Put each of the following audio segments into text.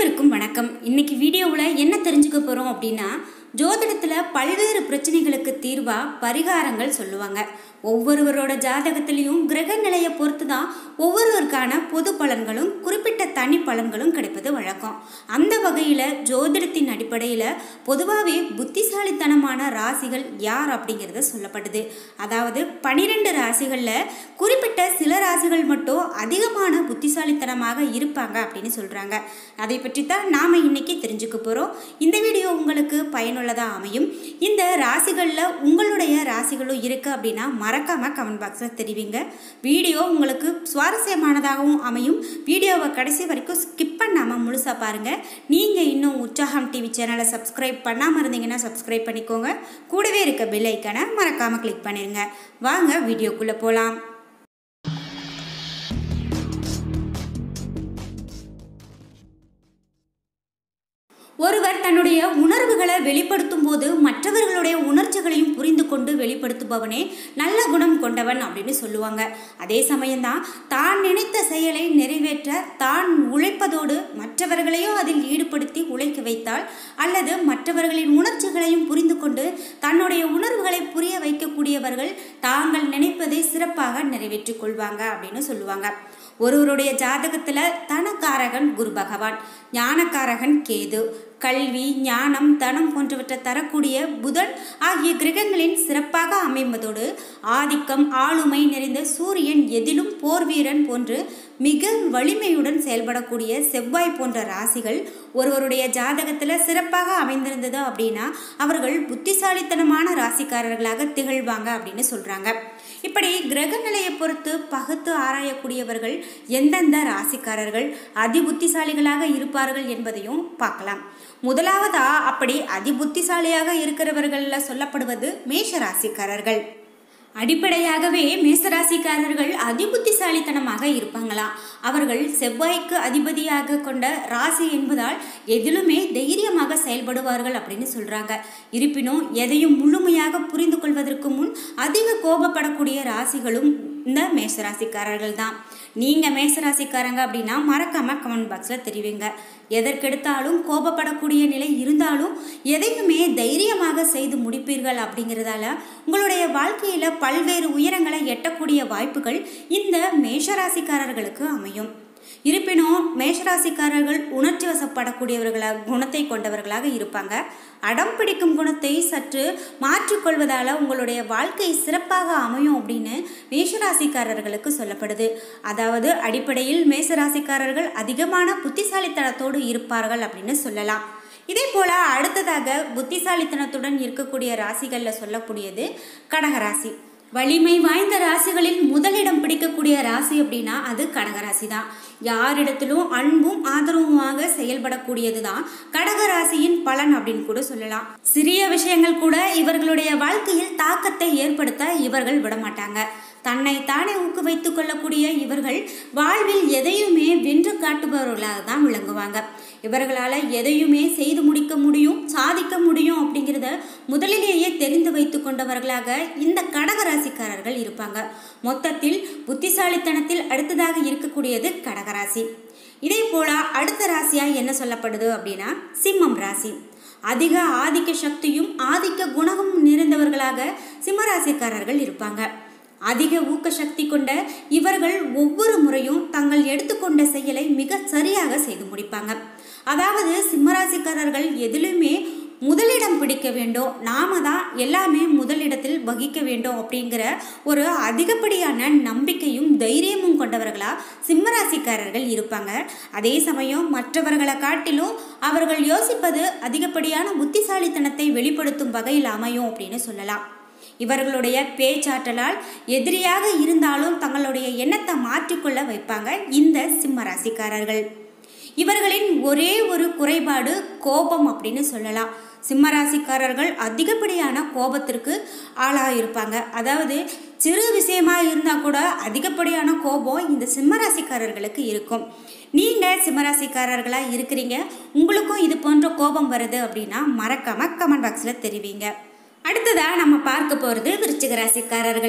அனைவருக்கும் வணக்கம் இன்னைக்கு வீடியோவில் என்ன தெரிஞ்சுக்க போகிறோம் அப்படின்னா ஜோதிடத்தில் பல்வேறு பிரச்சனைகளுக்கு தீர்வாக பரிகாரங்கள் சொல்லுவாங்க ஒவ்வொருவரோட ஜாதகத்திலையும் கிரக நிலையை பொறுத்து தான் ஒவ்வொருவருக்கான பொது பலன்களும் குறிப்பிட்ட தனி பலன்களும் கிடைப்பது வழக்கம் அந்த வகையில் ஜோதிடத்தின் அடிப்படையில் பொதுவாகவே புத்திசாலித்தனமான ராசிகள் யார் அப்படிங்கிறது சொல்லப்படுது அதாவது பனிரெண்டு ராசிகளில் குறிப்பிட்ட சில ராசிகள் மட்டும் அதிகமான புத்திசாலித்தனமாக இருப்பாங்க அப்படின்னு சொல்கிறாங்க அதை பற்றி தான் நாம் இன்னைக்கு தெரிஞ்சுக்க போகிறோம் இந்த வீடியோ உங்களுக்கு பயனுள்ளதாக அமையும் இந்த ராசிகளில் உங்களுடைய ராசிகளும் இருக்குது அப்படின்னா மறக்காமல் கமெண்ட் பாக்ஸில் தெரிவிங்க வீடியோ உங்களுக்கு சுவாரஸ்யமானதாகவும் அமையும் வீடியோவை கடைசி வரைக்கும் ஸ்கிப் பண்ணாமல் முழுசாக பாருங்கள் நீங்கள் இன்னும் உற்சாகம் டிவி சேனலை சப்ஸ்கிரைப் பண்ணாமல் இருந்தீங்கன்னா சப்ஸ்கிரைப் பண்ணிக்கோங்க கூடவே இருக்க பெல் ஐக்கனை மறக்காமல் கிளிக் பண்ணிடுங்க வாங்க வீடியோக்குள்ளே போகலாம் ஒருவர் தன்னுடைய உணர்வுகளை வெளிப்படுத்தும் போது மற்றவர்களுடைய உணர்ச்சிகளையும் புரிந்து கொண்டு வெளிப்படுத்துபவனே நல்ல குணம் கொண்டவன் அப்படின்னு சொல்லுவாங்க அதே சமயம்தான் தான் நினைத்த செயலை நிறைவேற்ற தான் உழைப்பதோடு மற்றவர்களையும் அதில் ஈடுபடுத்தி உழைக்க வைத்தால் அல்லது மற்றவர்களின் உணர்ச்சிகளையும் புரிந்து கொண்டு தன்னுடைய உணர்வுகளை புரிய வைக்கக்கூடியவர்கள் தாங்கள் நினைப்பதை சிறப்பாக நிறைவேற்றிக் கொள்வாங்க அப்படின்னு சொல்லுவாங்க ஒருவருடைய ஜாதகத்தில் தனக்காரகன் குரு பகவான் ஞானக்காரகன் கேது கல்வி ஞானம் தனம் போன்றவற்றை தரக்கூடிய புதன் ஆகிய கிரகங்களின் சிறப்பாக அமைவதோடு ஆதிக்கம் ஆளுமை நிறைந்த சூரியன் எதிலும் போர் வீரன் போன்று மிக வலிமையுடன் செயல்படக்கூடிய செவ்வாய் போன்ற ராசிகள் ஒருவருடைய ஜாதகத்தில் சிறப்பாக அமைந்திருந்தது அப்படின்னா அவர்கள் புத்திசாலித்தனமான ராசிக்காரர்களாக திகழ்வாங்க அப்படின்னு சொல்கிறாங்க இப்படி கிரக நிலையை பொறுத்து பகுத்து ஆராயக்கூடியவர்கள் எந்தெந்த ராசிக்காரர்கள் அதிபுத்திசாலிகளாக இருப்பார்கள் என்பதையும் பார்க்கலாம் முதலாவதா அப்படி அதிபுத்திசாலியாக இருக்கிறவர்களில் சொல்லப்படுவது மேஷ ராசிக்காரர்கள் அடிப்படையாகவே மேசராசிக்காரர்கள் அதிபுத்திசாலித்தனமாக இருப்பாங்களாம் அவர்கள் செவ்வாய்க்கு அதிபதியாக கொண்ட ராசி என்பதால் எதிலுமே தைரியமாக செயல்படுவார்கள் அப்படின்னு சொல்றாங்க இருப்பினும் எதையும் முழுமையாக புரிந்து கொள்வதற்கு முன் அதிக கோபப்படக்கூடிய ராசிகளும் இந்த மேசராசிக்காரர்கள் தான் நீங்கள் மேசராசிக்காரங்க அப்படின்னா மறக்காமல் கமெண்ட் பாக்ஸில் தெரிவிங்க எதற்கெடுத்தாலும் கோபப்படக்கூடிய நிலை இருந்தாலும் எதையுமே தைரியமாக செய்து முடிப்பீர்கள் அப்படிங்கிறதால உங்களுடைய வாழ்க்கையில் பல்வேறு உயரங்களை எட்டக்கூடிய வாய்ப்புகள் இந்த மேஷராசிக்காரர்களுக்கு அமையும் இருப்பினும் மேஷராசிக்காரர்கள் உணர்ச்சி வசப்படக்கூடியவர்களாக குணத்தை கொண்டவர்களாக இருப்பாங்க அடம் பிடிக்கும் குணத்தை சற்று மாற்றிக்கொள்வதால் உங்களுடைய வாழ்க்கை சிறப்பாக அமையும் அப்படின்னு மேஷராசிக்காரர்களுக்கு சொல்லப்படுது அதாவது அடிப்படையில் மேஷராசிக்காரர்கள் அதிகமான புத்திசாலித்தனத்தோடு இருப்பார்கள் அப்படின்னு சொல்லலாம் இதே போல் அடுத்ததாக புத்திசாலித்தனத்துடன் இருக்கக்கூடிய ராசிகளில் சொல்லக்கூடியது கடகராசி வலிமை வாய்ந்த ராசிகளில் முதலிடம் பிடிக்கக்கூடிய ராசி அப்படின்னா அது கடகராசி தான் யாரிடத்திலும் அன்பும் ஆதரவுமாக செயல்படக்கூடியது தான் கடகராசியின் பலன் அப்படின்னு கூட சொல்லலாம் சிறிய விஷயங்கள் கூட இவர்களுடைய வாழ்க்கையில் தாக்கத்தை ஏற்படுத்த இவர்கள் விடமாட்டாங்க தன்னை தானே ஊக்குவித்துக் கொள்ளக்கூடிய இவர்கள் வாழ்வில் எதையுமே வென்று காட்டுபவர்களாக தான் விளங்குவாங்க இவர்களால் எதையுமே செய்து முடிக்க முடியும் சாதிக்க முடியும் அப்படிங்கிறத முதலிலேயே தெரிந்து வைத்து கொண்டவர்களாக இந்த கடகராசிக்காரர்கள் இருப்பாங்க மொத்தத்தில் புத்திசாலித்தனத்தில் அடுத்ததாக இருக்கக்கூடியது கடகராசி இதே போல அடுத்த ராசியா என்ன சொல்லப்படுது அப்படின்னா சிம்மம் ராசி அதிக ஆதிக்க சக்தியும் ஆதிக்க குணமும் நிறைந்தவர்களாக சிம்மராசிக்காரர்கள் இருப்பாங்க அதிக ஊக்க சக்தி கொண்ட இவர்கள் ஒவ்வொரு முறையும் தங்கள் எடுத்துக்கொண்ட செயலை மிக சரியாக செய்து முடிப்பாங்க அதாவது சிம்மராசிக்காரர்கள் எதிலுமே முதலிடம் பிடிக்க வேண்டும் நாம தான் எல்லாமே முதலிடத்தில் வகிக்க வேண்டும் அப்படிங்கிற ஒரு அதிகப்படியான நம்பிக்கையும் தைரியமும் கொண்டவர்களா சிம்மராசிக்காரர்கள் இருப்பாங்க அதே சமயம் மற்றவர்களை காட்டிலும் அவர்கள் யோசிப்பது அதிகப்படியான புத்திசாலித்தனத்தை வெளிப்படுத்தும் வகையில் அமையும் அப்படின்னு சொல்லலாம் இவர்களுடைய பேச்சாற்றலால் எதிரியாக இருந்தாலும் தங்களுடைய எண்ணத்தை மாற்றிக்கொள்ள வைப்பாங்க இந்த சிம்ம ராசிக்காரர்கள் இவர்களின் ஒரே ஒரு குறைபாடு கோபம் அப்படின்னு சொல்லலாம் சிம்மராசிக்காரர்கள் அதிகப்படியான கோபத்திற்கு ஆளாக இருப்பாங்க அதாவது சிறு விஷயமா இருந்தால் கூட அதிகப்படியான கோபம் இந்த சிம்மராசிக்காரர்களுக்கு இருக்கும் நீங்கள் சிம்மராசிக்காரர்களாக இருக்கிறீங்க உங்களுக்கும் இது போன்ற கோபம் வருது அப்படின்னா மறக்காமல் கமெண்ட் பாக்ஸில் தெரிவிங்க அடுத்ததாக நம்ம பார்க்க போகிறது விருச்சிக ராசிக்காரர்கள்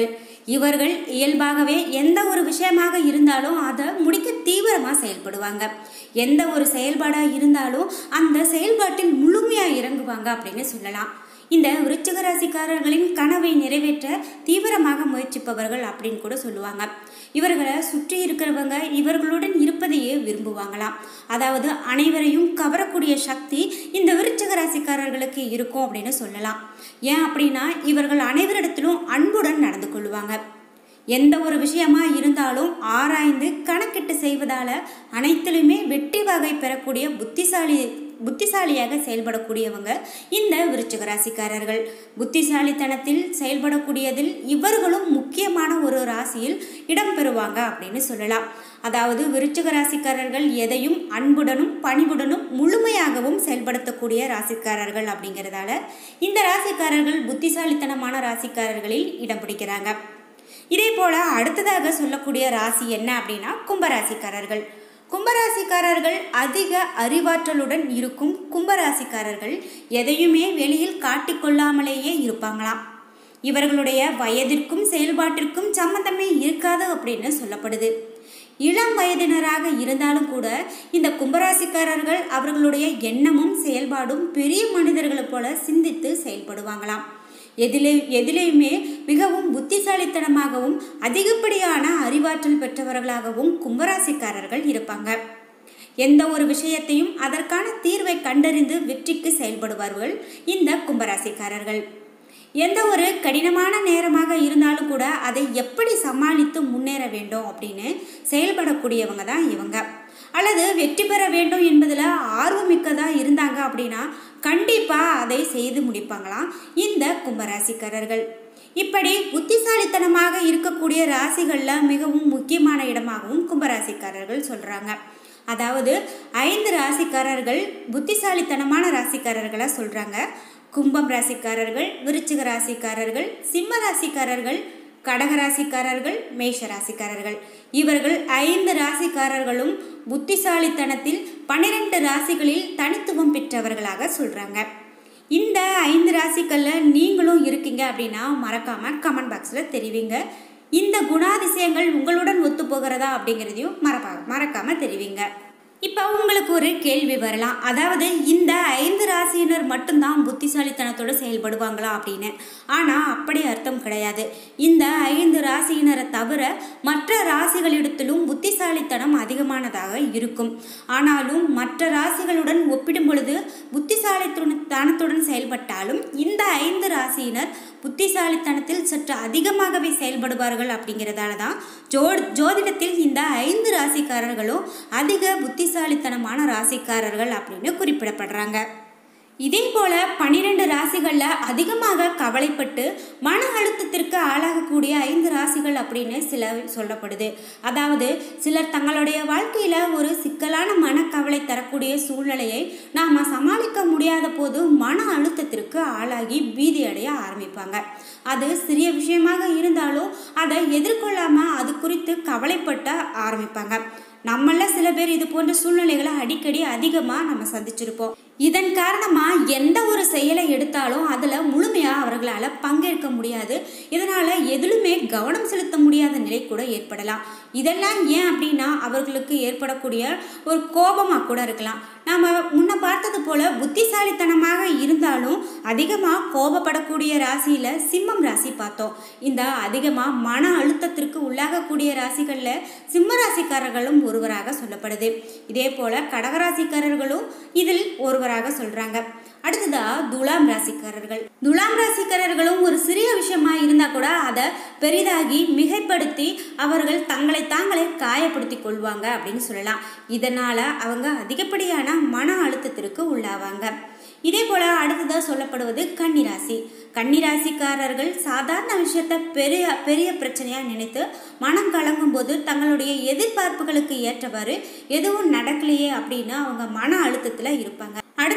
இவர்கள் இயல்பாகவே எந்த ஒரு விஷயமாக இருந்தாலும் அதை முடிக்க தீவிரமாக செயல்படுவாங்க எந்த ஒரு செயல்பாடாக இருந்தாலும் அந்த செயல்பாட்டில் முழுமையாக இறங்குவாங்க அப்படின்னு சொல்லலாம் இந்த விருச்சிக ராசிக்காரர்களின் கனவை நிறைவேற்ற தீவிரமாக முயற்சிப்பவர்கள் அப்படின்னு கூட சொல்லுவாங்க இவர்களை சுற்றி இருக்கிறவங்க இவர்களுடன் இருப்பதையே விரும்புவாங்களாம் அதாவது அனைவரையும் கவரக்கூடிய சக்தி இந்த விருச்சிக ராசிக்காரர்களுக்கு இருக்கும் அப்படின்னு சொல்லலாம் ஏன் அப்படின்னா இவர்கள் அனைவரிடத்திலும் அன்புடன் நடந்து கொள்வாங்க எந்த ஒரு விஷயமா இருந்தாலும் ஆராய்ந்து கணக்கிட்டு செய்வதால அனைத்திலுமே வெற்றி வகை பெறக்கூடிய புத்திசாலி புத்திசாலியாக செயல்படக்கூடியவங்க இந்த விருச்சிக ராசிக்காரர்கள் புத்திசாலித்தனத்தில் செயல்படக்கூடியதில் இவர்களும் முக்கியமான ஒரு ராசியில் இடம்பெறுவாங்க அப்படின்னு சொல்லலாம் அதாவது விருச்சிக ராசிக்காரர்கள் எதையும் அன்புடனும் பணிவுடனும் முழுமையாகவும் செயல்படுத்தக்கூடிய ராசிக்காரர்கள் அப்படிங்கிறதால இந்த ராசிக்காரர்கள் புத்திசாலித்தனமான ராசிக்காரர்களில் இடம் பிடிக்கிறாங்க இதே போல அடுத்ததாக சொல்லக்கூடிய ராசி என்ன அப்படின்னா கும்பராசிக்காரர்கள் கும்பராசிக்காரர்கள் அதிக அறிவாற்றலுடன் இருக்கும் கும்பராசிக்காரர்கள் எதையுமே வெளியில் காட்டிக்கொள்ளாமலேயே இருப்பாங்களாம் இவர்களுடைய வயதிற்கும் செயல்பாட்டிற்கும் சம்மந்தமே இருக்காது அப்படின்னு சொல்லப்படுது இளம் வயதினராக இருந்தாலும் கூட இந்த கும்பராசிக்காரர்கள் அவர்களுடைய எண்ணமும் செயல்பாடும் பெரிய மனிதர்களைப் போல சிந்தித்து செயல்படுவாங்களாம் எதிலே எதிலேயுமே மிகவும் புத்திசாலித்தனமாகவும் அதிகப்படியான அறிவாற்றல் பெற்றவர்களாகவும் கும்பராசிக்காரர்கள் இருப்பாங்க எந்த ஒரு விஷயத்தையும் அதற்கான தீர்வை கண்டறிந்து வெற்றிக்கு செயல்படுவார்கள் இந்த கும்பராசிக்காரர்கள் எந்த ஒரு கடினமான நேரமாக இருந்தாலும் கூட அதை எப்படி சமாளித்து முன்னேற வேண்டும் அப்படின்னு செயல்படக்கூடியவங்க தான் இவங்க அல்லது வெற்றி பெற வேண்டும் என்பதில் ஆர்வமிக்கதாக இருந்தாங்க அப்படின்னா கண்டிப்பாக அதை செய்து முடிப்பாங்களாம் இந்த கும்பராசிக்காரர்கள் இப்படி புத்திசாலித்தனமாக இருக்கக்கூடிய ராசிகளில் மிகவும் முக்கியமான இடமாகவும் கும்பராசிக்காரர்கள் சொல்கிறாங்க அதாவது ஐந்து ராசிக்காரர்கள் புத்திசாலித்தனமான ராசிக்காரர்களாக சொல்கிறாங்க கும்பம் ராசிக்காரர்கள் விருச்சிக ராசிக்காரர்கள் சிம்ம ராசிக்காரர்கள் கடகராசிக்காரர்கள் மேஷ ராசிக்காரர்கள் இவர்கள் ஐந்து ராசிக்காரர்களும் புத்திசாலித்தனத்தில் பன்னிரெண்டு ராசிகளில் தனித்துவம் பெற்றவர்களாக சொல்கிறாங்க இந்த ஐந்து ராசிகளில் நீங்களும் இருக்கீங்க அப்படின்னா மறக்காமல் கமெண்ட் பாக்ஸில் தெரிவிங்க இந்த குணாதிசயங்கள் உங்களுடன் ஒத்து போகிறதா அப்படிங்கிறதையும் மறப்பா மறக்காமல் தெரிவிங்க இப்போ உங்களுக்கு ஒரு கேள்வி வரலாம் அதாவது இந்த ஐந்து ராசியினர் மட்டும்தான் புத்திசாலித்தனத்தோடு செயல்படுவாங்களா அப்படின்னு ஆனால் அப்படி அர்த்தம் கிடையாது இந்த ஐந்து ராசியினரை தவிர மற்ற ராசிகளிடத்திலும் புத்திசாலித்தனம் அதிகமானதாக இருக்கும் ஆனாலும் மற்ற ராசிகளுடன் ஒப்பிடும் பொழுது புத்திசாலித்தனத்துடன் செயல்பட்டாலும் இந்த ஐந்து ராசியினர் புத்திசாலித்தனத்தில் சற்று அதிகமாகவே செயல்படுவார்கள் அப்படிங்கிறதால தான் ஜோ ஜோதிடத்தில் இந்த ஐந்து ராசிக்காரர்களும் அதிக புத்திசாலித்தனமான ராசிக்காரர்கள் அப்படின்னு குறிப்பிடப்படுறாங்க இதே போல பனிரெண்டு ராசிகளில் அதிகமாக கவலைப்பட்டு மன அழுத்தத்திற்கு ஆளாகக்கூடிய ஐந்து ராசிகள் அப்படின்னு சில சொல்லப்படுது அதாவது சிலர் தங்களுடைய வாழ்க்கையில் ஒரு சிக்கலான மனக்கவலை தரக்கூடிய சூழ்நிலையை நாம் சமாளிக்க முடியாத போது மன அழுத்தத்திற்கு ஆளாகி பீதி அடைய ஆரம்பிப்பாங்க அது சிறிய விஷயமாக இருந்தாலும் அதை எதிர்கொள்ளாமல் அது குறித்து கவலைப்பட்ட ஆரம்பிப்பாங்க நம்மள சில பேர் இது போன்ற சூழ்நிலைகளை அடிக்கடி அதிகமாக நம்ம சந்திச்சிருப்போம் இதன் காரணமாக எந்த ஒரு செயலை எடுத்தாலும் அதில் முழுமையாக அவர்களால் பங்கேற்க முடியாது இதனால் எதிலுமே கவனம் செலுத்த முடியாத நிலை கூட ஏற்படலாம் இதெல்லாம் ஏன் அப்படின்னா அவர்களுக்கு ஏற்படக்கூடிய ஒரு கோபமாக கூட இருக்கலாம் நாம் முன்ன பார்த்தது போல் புத்திசாலித்தனமாக இருந்தாலும் அதிகமாக கோபப்படக்கூடிய ராசியில் சிம்மம் ராசி பார்த்தோம் இந்த அதிகமாக மன அழுத்தத்திற்கு உள்ளாகக்கூடிய ராசிகளில் சிம்ம ராசிக்காரர்களும் ஒருவராக சொல்லப்படுது இதே போல் கடகராசிக்காரர்களும் இதில் ஒருவராக சொல்கிறாங்க அடுத்ததா துலாம் ராசிக்காரர்கள் துலாம் ராசிக்காரர்களும் ஒரு சிறிய விஷயமா இருந்தா கூட அதை பெரிதாகி மிகைப்படுத்தி அவர்கள் தங்களை தாங்களே காயப்படுத்தி கொள்வாங்க அப்படின்னு சொல்லலாம் இதனால அவங்க அதிகப்படியான மன அழுத்தத்திற்கு உள்ளாவாங்க இதே போல அடுத்ததாக சொல்லப்படுவது கன்னிராசி கன்னிராசிக்காரர்கள் சாதாரண விஷயத்த பெரிய பெரிய பிரச்சனையாக நினைத்து மனம் கலங்கும் போது தங்களுடைய எதிர்பார்ப்புகளுக்கு ஏற்றவாறு எதுவும் நடக்கலையே அப்படின்னு அவங்க மன அழுத்தத்தில் இருப்பாங்க அடுத்த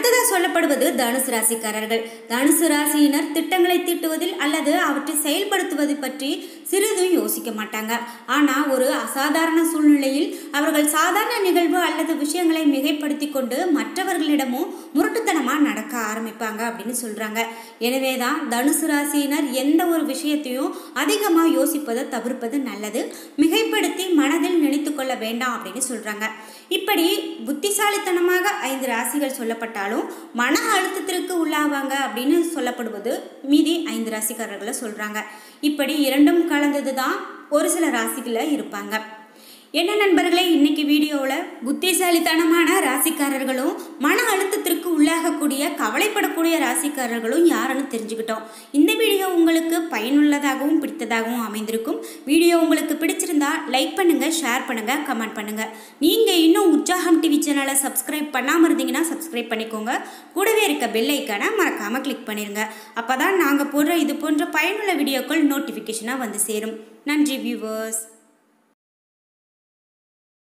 அடுத்ததாக சொல்லப்படுவது தனுசு ராசிக்காரர்கள் தனுசு ராசியினர் திட்டங்களை தீட்டுவதில் அல்லது அவற்றை செயல்படுத்துவது பற்றி சிறிதும் யோசிக்க மாட்டாங்க ஆனால் ஒரு அசாதாரண சூழ்நிலையில் அவர்கள் சாதாரண நிகழ்வு அல்லது விஷயங்களை மிகைப்படுத்தி கொண்டு மற்றவர்களிடமும் முரட்டுத்தனமாக நடக்க ஆரம்பிப்பாங்க அப்படின்னு சொல்கிறாங்க எனவே தான் தனுசு ராசியினர் எந்த ஒரு விஷயத்தையும் அதிகமாக யோசிப்பதை தவிர்ப்பது நல்லது மிகைப்படுத்தி மனதில் நினைத்து கொள்ள வேண்டாம் அப்படின்னு சொல்கிறாங்க இப்படி புத்திசாலித்தனமாக ஐந்து ராசிகள் சொல்லப்பட்டாலும் மன அழுத்தத்திற்கு உள்ளாவாங்க அப்படின்னு சொல்லப்படுவது மீதி ஐந்து ராசிக்காரர்களை சொல்கிறாங்க இப்படி இரண்டும் கலந்தது தான் ஒரு சில ராசிகளில் இருப்பாங்க என்ன நண்பர்களே இன்னைக்கு வீடியோவில் புத்திசாலித்தனமான ராசிக்காரர்களும் மன அழுத்தத்திற்கு உள்ளாகக்கூடிய கவலைப்படக்கூடிய ராசிக்காரர்களும் யாருன்னு தெரிஞ்சுக்கிட்டோம் இந்த வீடியோ உங்களுக்கு பயனுள்ளதாகவும் பிடித்ததாகவும் அமைந்திருக்கும் வீடியோ உங்களுக்கு பிடிச்சிருந்தா லைக் பண்ணுங்க ஷேர் பண்ணுங்க கமெண்ட் பண்ணுங்க நீங்க இன்னும் உற்சாகம் டிவி சேனலை சப்ஸ்கிரைப் பண்ணாமல் இருந்தீங்கன்னா சப்ஸ்கிரைப் பண்ணிக்கோங்க கூடவே இருக்க பெல் ஐக்கானை மறக்காம கிளிக் பண்ணிருங்க அப்பதான் நாங்கள் போடுற இது போன்ற பயனுள்ள வீடியோக்கள் நோட்டிஃபிகேஷனாக வந்து சேரும் நன்றி வியூவர்ஸ்